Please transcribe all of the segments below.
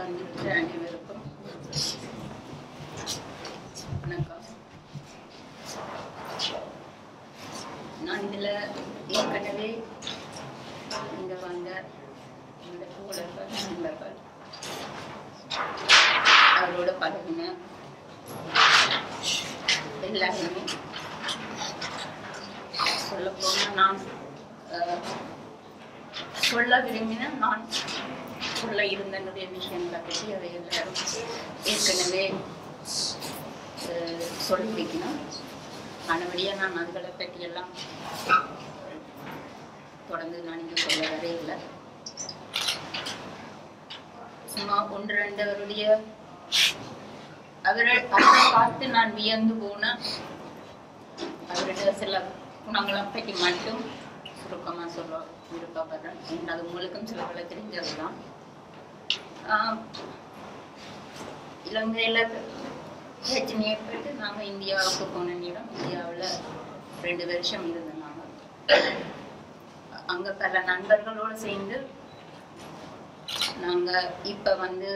வந்திருக்கிற அனைவருக்கும் வணக்கம் நான் இதில் ஏற்கனவே இங்கே வந்த என்னோட தோழர்கள் நண்பர்கள் அவரோட பழகின எல்லாருமே சொல்ல போனால் நான் அஹ், சொல்ல விரும்பின நான் சொல்ல இருந்த நிறைய விஷயங்களை பற்றி அதை எல்லாரும் ஏற்கனவே அஹ், சொல்லி வைக்கணும் ஆனபடியாக நான் அதுகளை பற்றியெல்லாம் தொடர்ந்து நான் இங்கே சொல்ல வரே இல்லை சும்மா ஒன்று ரெண்டு அவருடைய அவரை அவரை பார்த்து நான் வியந்து போன அவருடைய சில குணங்களை பற்றி மட்டும் சுருக்கமாக சொல்ல விருப்பப்படுறேன் ஏன்னா அது உங்களுக்கும் சில பல தெரிஞ்சது தான் இலங்கையில் பிரச்சனை ஏற்பட்டு நாங்கள் இந்தியாவுக்கு போன நேரம் இந்தியாவில் ரெண்டு வருஷம் இருந்தோம் நாங்கள் அங்கே பல நண்பர்களோடு சேர்ந்து நாங்கள் இப்போ வந்து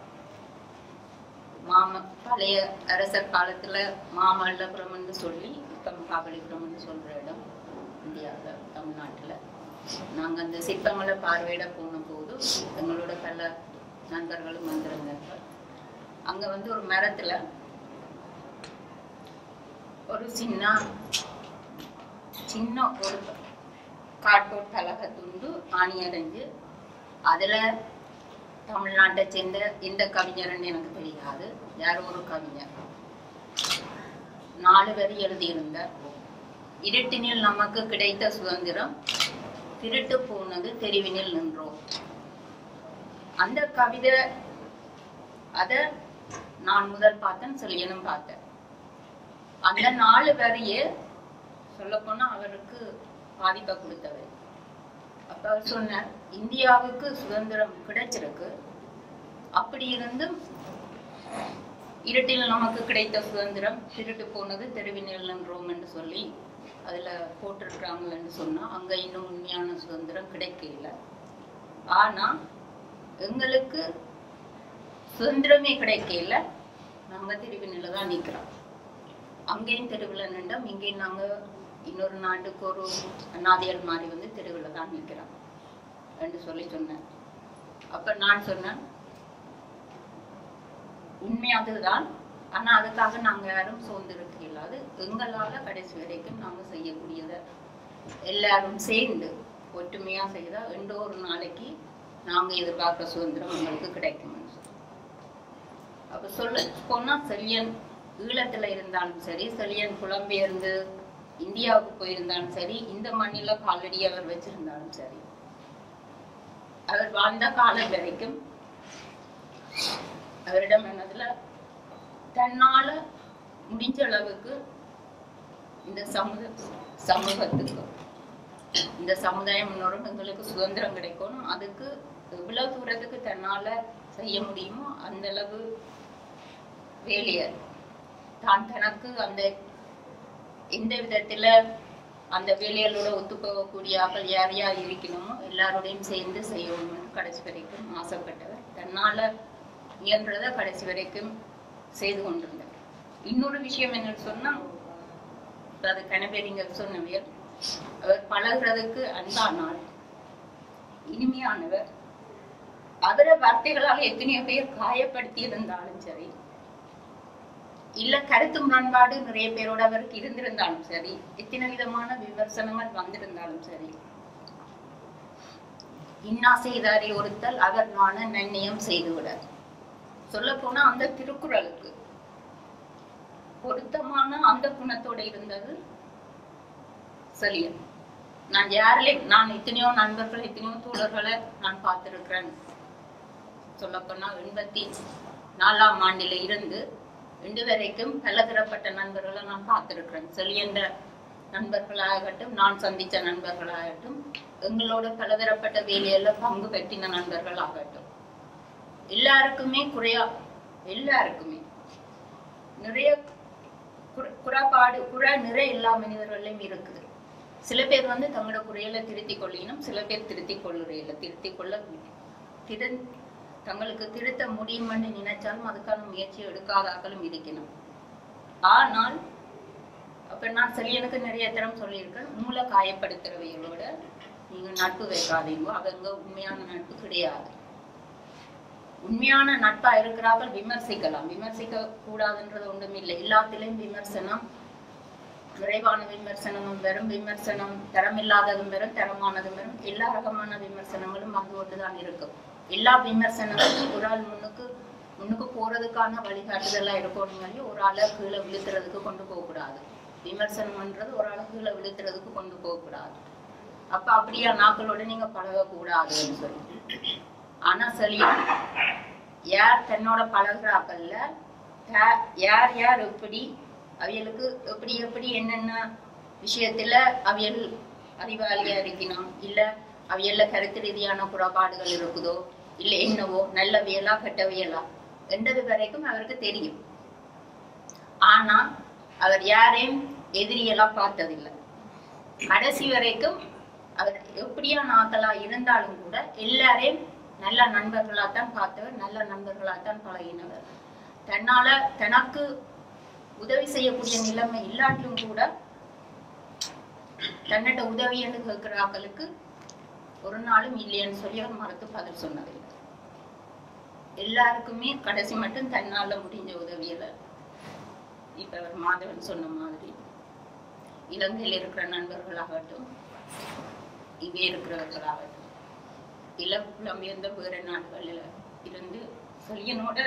மாம பழைய அரசர் காலத்துல மாமல்லபுரம்னு சொல்லி இப்ப மகாபலிபுரம்னு சொல்ற இடம் இந்தியாவில் தமிழ்நாட்டுல நாங்க அந்த சிற்பங்களை பார்வையிட போன போது எங்களோட பல நண்பர்களும் வந்திருந்தாங்க அங்க வந்து ஒரு மரத்துல ஒரு சின்ன சின்ன ஒரு காட்டோட் பலகை துண்டு ஆணி அடைஞ்சு அதுல தமிழ்நாட்டை சேர்ந்த எந்த கவிஞர்னு எனக்கு தெரியாது யாரோ ஒரு கவிஞர் நாலு வரி எழுதியிருந்த இருட்டினில் நமக்கு கிடைத்த சுதந்திரம் திருட்டு போனது தெருவினில் நின்றோம் அந்த கவிதை அத நான் முதல் பார்த்தேன் செல்லியனும் பார்த்தேன் அந்த நாலு வரியே சொல்லப்போனா அவருக்கு பாதிப்பை கொடுத்தவர் அப்ப அவர் சொன்னார் இந்தியாவுக்கு சுதந்திரம் கிடைச்சிருக்கு அப்படி இருந்தும் இருட்டில் நமக்கு கிடைத்த சுதந்திரம் திருட்டு போனது தெருவினில் நின்றோம் என்று சொல்லி அதுல போட்டிருக்கிறாங்கன்னு சொன்னா அங்க இன்னும் உண்மையான சுதந்திரம் கிடைக்கல ஆனா எங்களுக்கு சுதந்திரமே கிடைக்கல நாங்க தெருவினில தான் நிக்கிறோம் அங்கேயும் தெருவில் நின்றோம் இங்கேயும் நாங்க இன்னொரு நாட்டுக்கு ஒரு அநாதியல் மாதிரி வந்து தெருவில் தான் நிற்கிறோம் என்று சொல்லி சொன்னேன் அப்ப நான் சொன்னேன் உண்மை அதுதான் ஆனா அதுக்காக நாங்க யாரும் சோர்ந்திருக்க இல்லாது எங்களால கடைசி வரைக்கும் நாங்க செய்யக்கூடியதை எல்லாரும் சேர்ந்து ஒற்றுமையா செய்தா எந்த ஒரு நாளைக்கு நாங்க எதிர்பார்க்கிற சுதந்திரம் உங்களுக்கு கிடைக்கும்னு சொல்லி அப்ப சொல்ல போனா செல்லியன் ஈழத்துல இருந்தாலும் சரி செல்லியன் புலம்பெயர்ந்து இந்தியாவுக்கு போயிருந்தாலும் சரி இந்த மண்ணில காலடி அவர் வச்சிருந்தாலும் சரி அவர் வாழ்ந்த காலம் வரைக்கும் அவரிடம் என்னதுல தன்னால முடிஞ்ச அளவுக்கு இந்த சமுத சமூகத்துக்கு இந்த சமுதாயம் முன்னோரும் எங்களுக்கு சுதந்திரம் கிடைக்கணும் அதுக்கு எவ்வளவு தூரத்துக்கு தன்னால செய்ய முடியுமோ அந்த அளவு வேலையை தான் தனக்கு அந்த எந்த விதத்துல அந்த வேலைகளோட ஒத்து போகக்கூடிய ஆக்கள் யார் யார் இருக்கணுமோ எல்லாரோடையும் சேர்ந்து செய்யணும்னு கடைசி வரைக்கும் ஆசைப்பட்டவர் தன்னால இயன்றதை கடைசி வரைக்கும் செய்து கொண்டிருந்தார் இன்னொரு விஷயம் என்னன்னு சொன்னா அது கணபெரிங்க சொன்னவர் அவர் பழகுறதுக்கு அன்பானார் இனிமையானவர் அவரை வார்த்தைகளால் எத்தனையோ பேர் காயப்படுத்தி இருந்தாலும் சரி இல்ல கருத்து முரண்பாடு நிறைய பேரோட அவருக்கு இருந்திருந்தாலும் சரி எத்தனை விதமான விமர்சனங்கள் வந்திருந்தாலும் சரி இன்னா செய்தாரை ஒருத்தல் அவர் நான நன்னியம் செய்துவிட சொல்ல போனா அந்த திருக்குறளுக்கு பொருத்தமான அந்த குணத்தோட இருந்தது செலியன் நான் யாரிலையும் நான் எத்தனையோ நண்பர்கள் எத்தனையோ தோழர்களை நான் பார்த்திருக்கிறேன் சொல்லப்போனா எண்பத்தி நாலாம் ஆண்டில இருந்து இன்று வரைக்கும் பலதரப்பட்ட நண்பர்களை நான் பார்த்திருக்கிறேன் செலியன்ற நண்பர்களாகட்டும் நான் சந்திச்ச நண்பர்களாகட்டும் எங்களோட பலதரப்பட்ட வேலையில பங்கு பெற்றின நண்பர்கள் ஆகட்டும் எல்லாருக்குமே குறையா எல்லாருக்குமே நிறைய குற- குறைபாடு குறை நிறைய எல்லா மனிதர்களையும் இருக்குது சில பேர் வந்து தங்களோட குறையில திருத்திக் கொள்ளினும் சில பேர் திருத்திக் கொள்ளுறையில திருத்திக் கொள்ள திறன் தங்களுக்கு திருத்த முடியும் என்று நினைச்சாலும் அதுக்கான முயற்சி எடுக்காதாக்களும் இருக்கணும் ஆனால் அப்ப நான் செல்லியனுக்கு நிறைய தரம் சொல்லியிருக்கேன் மூளை காயப்படுத்துறவைகளோட நீங்க நட்பு வைக்காதீங்க அவங்க உண்மையான நட்பு கிடையாது உண்மையான நட்பா இருக்கிறார்கள் விமர்சிக்கலாம் விமர்சிக்க கூடாதுன்றது ஒன்றும் இல்லை எல்லாத்திலையும் விமர்சனம் விரைவான விமர்சனமும் வரும் விமர்சனம் தரமில்லாததும் வரும் தரமானதும் வரும் எல்லா ரகமான விமர்சனங்களும் அது ஒன்றுதான் இருக்கும் எல்லா விமர்சனங்களும் ஒரு ஆள் முன்னுக்கு முன்னுக்கு போறதுக்கான வழிகாட்டுதலா இருக்கணும் சொல்லி ஒரு ஆளை கீழே விழுத்துறதுக்கு கொண்டு போகக்கூடாது விமர்சனம்ன்றது ஒரு ஆளை கீழே விழுத்துறதுக்கு கொண்டு போகக்கூடாது அப்ப அப்படியா நாக்களோட நீங்க பழகக்கூடாதுன்னு சொல்லி ஆனா சரியா யார் தன்னோட பழகுறாக்கல்ல யா- யார் யார் எப்படி அவியலுக்கு எப்படி எப்படி என்னென்ன விஷயத்துல அவியல் அறிவாளியா இருக்கணும் இல்ல அவியல்ல கருத்து ரீதியான குறைபாடுகள் இருக்குதோ இல்ல என்னவோ நல்லவியலா கெட்டவியலா என்றது வரைக்கும் அவருக்கு தெரியும் ஆனா அவர் யாரையும் எதிரியலா பார்த்ததில்லை கடைசி வரைக்கும் அவர் எப்படியான ஆக்களா இருந்தாலும் கூட எல்லாரையும் நல்ல நண்பர்களாத்தான் பார்த்தவர் நல்ல நண்பர்களாத்தான் பழகினவர் தன்னால தனக்கு உதவி செய்யக்கூடிய நிலைமை இல்லாட்டிலும் கூட தன்னிட்ட உதவி என்று கேட்கிற ஆக்களுக்கு ஒரு நாளும் இல்லைன்னு சொல்லி அவர் மறுத்து பதில் சொன்னதில்லை எல்லாருக்குமே கடைசி மட்டும் தன்னால முடிஞ்ச உதவியில இப்ப அவர் மாதவன் சொன்ன மாதிரி இலங்கையில் இருக்கிற நண்பர்களாகட்டும் இங்கே இருக்கிறவர்களாகட்டும் இல்ல புலம்பெயர்ந்த வேற நாடுகளில் இருந்து சொல்லியனோட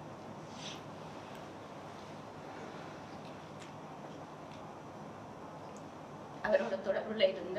அவரோட தொடர்புல இருந்த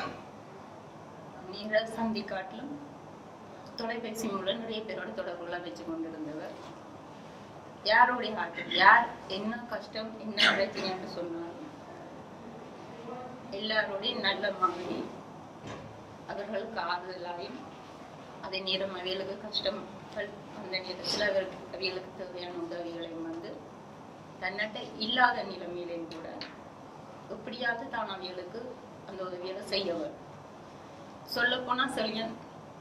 நேர சந்தி காட்டிலும் தொலைபேசி மூலம் நிறைய பேரோட தொடர்புகளை வச்சு கொண்டிருந்தவர் யாருடைய ஆட்கள் யார் என்ன கஷ்டம் என்ன பிரச்சனைன்னு சொன்னாலும் எல்லாரோடையும் நல்ல மாதிரி அவர்களுக்கு ஆறுதலாயும் அதே நேரம் அவைகளுக்கு கஷ்டங்கள் அந்த நேரத்தில் அவருக்கு அவைகளுக்கு தேவையான உதவிகளையும் வந்து தன்னிட்ட இல்லாத நிலைமையிலையும் கூட எப்படியாவது தான் அவைகளுக்கு அந்த உதவிகளை செய்யவர் சொல்ல போனா செல்லியன்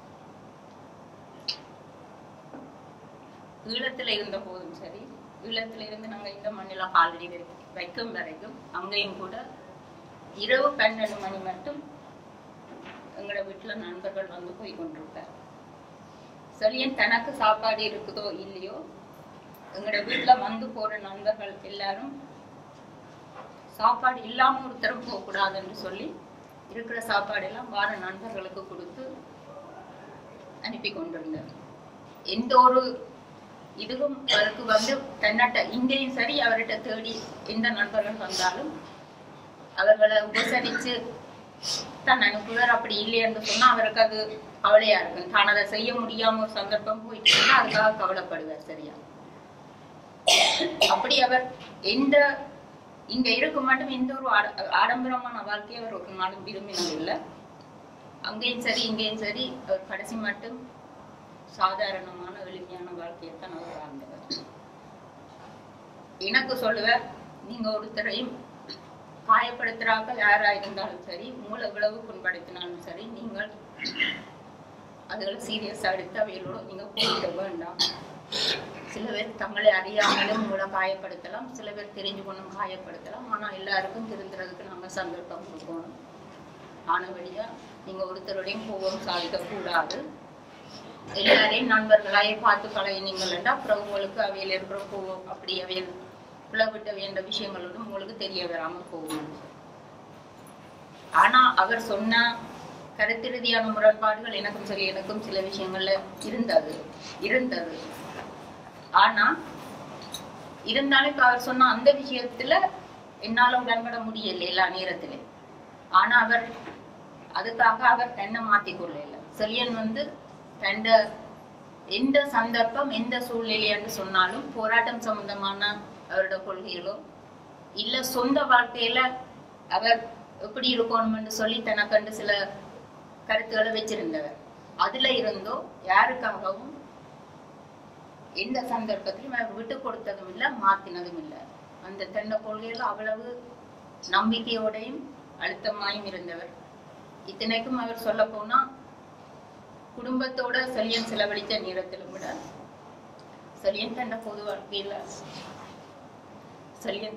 ஈழத்துல இருந்த போதும் சரி ஈழத்துல இருந்து நாங்க இந்த மண்ணில காலடி வரைக்கும் வைக்கும் வரைக்கும் அங்கேயும் கூட இரவு பன்னெண்டு மணி மட்டும் எங்களோட வீட்டுல நண்பர்கள் வந்து போய் கொண்டிருப்பார் செல்லியன் தனக்கு சாப்பாடு இருக்குதோ இல்லையோ எங்களோட வீட்டுல வந்து போற நண்பர்கள் எல்லாரும் சாப்பாடு இல்லாம ஒருத்தரும் போக கூடாதுன்னு சொல்லி இருக்கிற சாப்பாடு எல்லாம் வார நண்பர்களுக்கு கொடுத்து அனுப்பி கொண்டிருந்தார் எந்த ஒரு இதுவும் அவருக்கு வந்து தன்னட்ட இங்கேயும் சரி அவர்கிட்ட தேடி எந்த நண்பர்கள் வந்தாலும் அவர்களை உபசரிச்சு தான் அனுப்புவார் அப்படி இல்லைன்னு சொன்னா அவருக்கு அது கவலையா இருக்கும் தான் அதை செய்ய முடியாம ஒரு சந்தர்ப்பம் போயிட்டு இருந்தா அதுக்காக கவலைப்படுவார் சரியா அப்படி அவர் எந்த இங்க இருக்க மட்டும் எந்த ஒரு ஆட- ஆடம்பரமான வாழ்க்கையை அவர் ஒரு நாளும் விரும்பினது இல்லை அங்கேயும் சரி இங்கேயும் சரி அவர் கடைசி மட்டும் சாதாரணமான எளிமையான வாழ்க்கையை தான் அவர் வாழ்ந்தவர் எனக்கு சொல்லுவேன் நீங்க ஒருத்தரையும் காயப்படுத்துறாக்கள் யாரா இருந்தாலும் சரி உங்களை எவ்வளவு புண்படுத்தினாலும் சரி நீங்கள் அதுகளை சீரியஸா எடுத்து அவைகளோட நீங்க போயிட வேண்டாம் சில பேர் தங்களை அறியாமலும் உங்களை காயப்படுத்தலாம் சில பேர் தெரிஞ்சு கொண்டும் காயப்படுத்தலாம் ஆனா எல்லாருக்கும் திருந்துறதுக்கு நம்ம சந்தர்ப்பம் கொடுக்கணும் ஆனபடியா நீங்க ஒருத்தருடையும் கோபம் சாதிக்க கூடாது எல்லாரையும் நண்பர்களாயே பார்த்து பழகினீங்கன்னா அப்புறம் உங்களுக்கு அவையில் இருக்கிற கோபம் அப்படி அவையில் பிளவிட்ட வேண்ட விஷயங்களோடும் உங்களுக்கு தெரிய வராம போகும் ஆனா அவர் சொன்ன கருத்து ரீதியான முரண்பாடுகள் எனக்கும் சரி எனக்கும் சில விஷயங்கள்ல இருந்தது இருந்தது ஆனா இருந்தாலும் இப்ப அவர் சொன்ன அந்த விஷயத்துல என்னால உடன்பட முடியல எல்லா நேரத்திலே ஆனா அவர் அதுக்காக அவர் தன்னை மாத்திக் கொள்ளல செல்லியன் வந்து தண்ட எந்த சந்தர்ப்பம் எந்த சூழ்நிலை என்று சொன்னாலும் போராட்டம் சம்பந்தமான அவரோட கொள்கைகளோ இல்ல சொந்த வாழ்க்கையில அவர் எப்படி இருக்கணும்னு சொல்லி தனக்கண்டு சில கருத்துக்களை வச்சிருந்தவர் அதுல இருந்தோ யாருக்காகவும் எந்த சந்தர்ப்பத்திலும் அவர் விட்டு கொடுத்ததும் இல்லை மாத்தினதும் இல்லை அந்த தன்னை கொள்கையில அவ்வளவு நம்பிக்கையோடையும் அழுத்தமாயும் இருந்தவர் இத்தனைக்கும் அவர் சொல்ல போனா குடும்பத்தோட செலியன் செலவழித்த நேரத்திலும் விட செலியன் தன்னை பொது வாழ்க்கையில செலியன்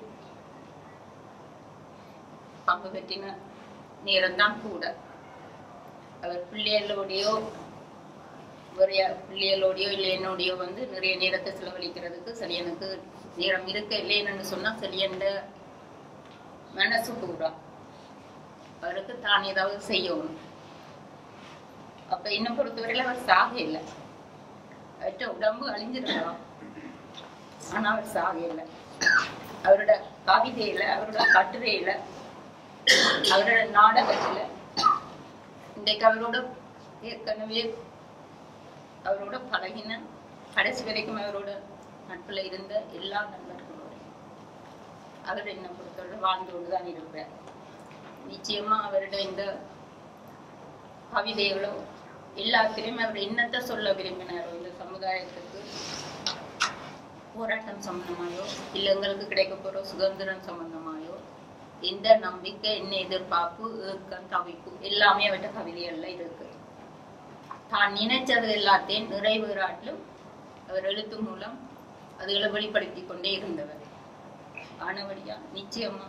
பங்கு பெற்றின நேரம்தான் கூட அவர் பிள்ளைகளோடையோ வேற பிள்ளைகளோடையோ இல்லை என்னோடையோ வந்து நிறைய நேரத்தை செலவழிக்கிறதுக்கு செலியனுக்கு நேரம் இருக்க இல்லைன்னு சொன்னா செலியன்ட மனசு கூடா அவருக்கு தான் ஏதாவது செய்யணும் அப்ப என்ன பொறுத்தவரையில அவர் சாக இல்லை அவர்கிட்ட உடம்பு அழிஞ்சிருக்கலாம் ஆனா அவர் சாக இல்லை அவரோட கவிதையில அவரோட கட்டுரையில அவரோட நாடகத்துல இன்றைக்கு அவரோட ஏற்கனவே அவரோட பழகின கடைசி வரைக்கும் அவரோட நட்புல இருந்த எல்லா நண்பர்களோட அவர் என்ன பொறுத்தவரை வாழ்ந்தோடு தான் இருப்பார் நிச்சயமா அவரோட இந்த கவிதைகளோ எல்லாத்திலையும் அவர் என்னத்தை சொல்ல விரும்பினாரோ இந்த சமுதாயத்துக்கு போராட்டம் சம்பந்தமாயோ இல்ல எங்களுக்கு கிடைக்க போற சுதந்திரம் சம்பந்தமாயோ எந்த நம்பிக்கை என்ன எதிர்பார்ப்பு ஏக்கம் தவிப்பு எல்லாமே அவர்கிட்ட கவிதைகள்ல இருக்கு தான் நினைச்சது எல்லாத்தையும் நிறைவேறாட்டிலும் அவர் எழுத்து மூலம் அதுகளை வெளிப்படுத்தி கொண்டே இருந்தவர் ஆனபடியா நிச்சயமா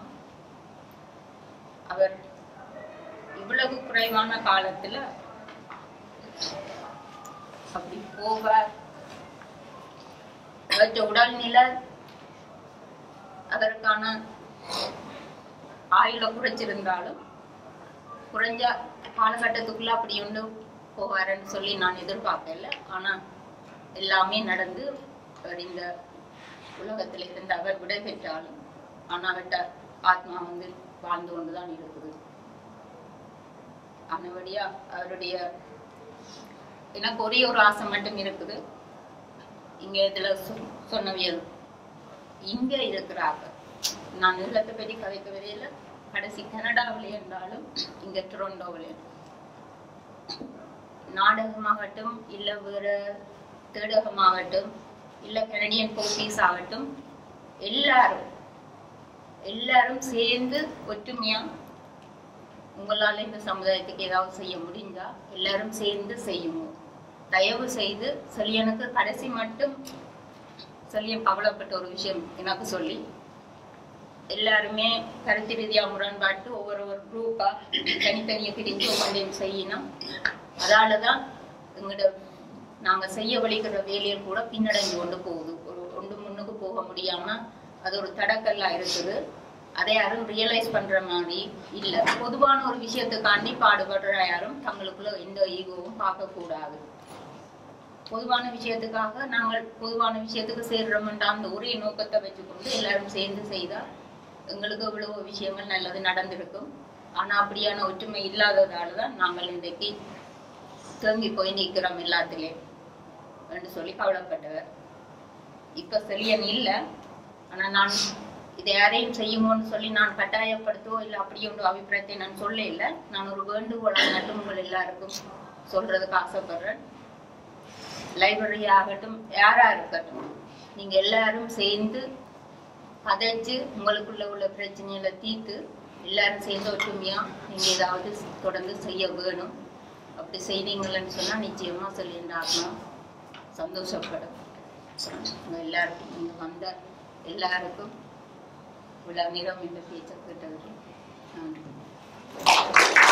அவர் இவ்வளவு குறைவான காலத்துல அப்படி போவார் அவற்ற உடல்நிலை அதற்கான ஆயுள குறைச்சிருந்தாலும் குறைஞ்ச காலகட்டத்துக்குள்ள அப்படி ஒன்று போவாருன்னு சொல்லி நான் எதிர்பார்க்கல ஆனா எல்லாமே நடந்து அவர் இந்த உலகத்துல இருந்து அவர் விடை பெற்றாலும் ஆனா அவர்கிட்ட ஆத்மா வந்து வாழ்ந்து கொண்டுதான் இருக்குது ஆனபடியா அவருடைய எனக்கு ஒரே ஒரு ஆசை மட்டும் இருக்குது இங்க இதுல சொ- சொன்னவியல் இங்க இருக்கிறாங்க நான் நிலத்தை பற்றி கதைக்க வரையில கடைசி கனடாவிலே இருந்தாலும் இங்க டொரண்டோவிலே நாடகமாகட்டும் இல்ல வேற தேடகமாகட்டும் இல்ல கனடியன் போர்ட்டீஸ் ஆகட்டும் எல்லாரும் எல்லாரும் சேர்ந்து ஒற்றுமையா உங்களால இந்த சமுதாயத்துக்கு ஏதாவது செய்ய முடிஞ்சா எல்லாரும் சேர்ந்து செய்யுங்க தயவு செய்து செலியனுக்கு கடைசி மட்டும் செலியன் கவலைப்பட்ட ஒரு விஷயம் எனக்கு சொல்லி எல்லாருமே கருத்து ரீதியா முரண்பாட்டு ஒவ்வொரு ஒரு குரூப்பா தனித்தனியா பிரிஞ்சு ஒவ்வொன்றையும் செய்யணும் அதாலதான் எங்களோட நாங்க செய்ய வலிக்கிற வேலையில் கூட பின்னடைஞ்சு கொண்டு போகுது ஒரு ஒன்று முன்னுக்கு போக முடியாம அது ஒரு தடக்கல்லா இருக்குது அதை யாரும் ரியலைஸ் பண்ற மாதிரி இல்ல பொதுவான ஒரு விஷயத்துக்காண்டி பாடுபடுற யாரும் தங்களுக்குள்ள எந்த ஈகோவும் பார்க்க கூடாது பொதுவான விஷயத்துக்காக நாங்கள் பொதுவான விஷயத்துக்கு சேர்றோம்ன்ற அந்த ஒரே நோக்கத்தை வச்சுக்கொண்டு எல்லாரும் சேர்ந்து செய்தா எங்களுக்கு இவ்வளவு விஷயங்கள் நல்லது நடந்திருக்கும் ஆனா அப்படியான ஒற்றுமை இல்லாததால தான் நாங்கள் இன்றைக்கு தேங்கி போய் நிற்கிறோம் எல்லாத்துலயும் என்று சொல்லி கவலைப்பட்டவர் இப்ப செலியன் இல்ல ஆனா நான் இதை யாரையும் செய்யுமோன்னு சொல்லி நான் கட்டாயப்படுத்தவோ இல்லை அப்படி ஒன்று அபிப்பிராயத்தை நான் சொல்ல இல்லை நான் ஒரு வேண்டுகோளாக மட்டும் உங்கள் எல்லாருக்கும் சொல்றதுக்கு ஆசைப்படுறேன் லைப்ரரி ஆகட்டும் யாரா இருக்கட்டும் நீங்க எல்லாரும் சேர்ந்து கதைச்சு உங்களுக்குள்ள உள்ள பிரச்சனைகளை தீர்த்து எல்லாரும் சேர்ந்து ஒற்றுமையா நீங்க ஏதாவது தொடர்ந்து செய்ய வேணும் அப்படி செய்தீங்கன்னு சொன்னா நிச்சயமா சொல்லின்ற ஆத்மா சந்தோஷப்படும் உங்க எல்லாருக்கும் இங்க வந்த எல்லாருக்கும் இவ்வளவு நேரம் இந்த பேச்சை கேட்டதுக்கு நன்றி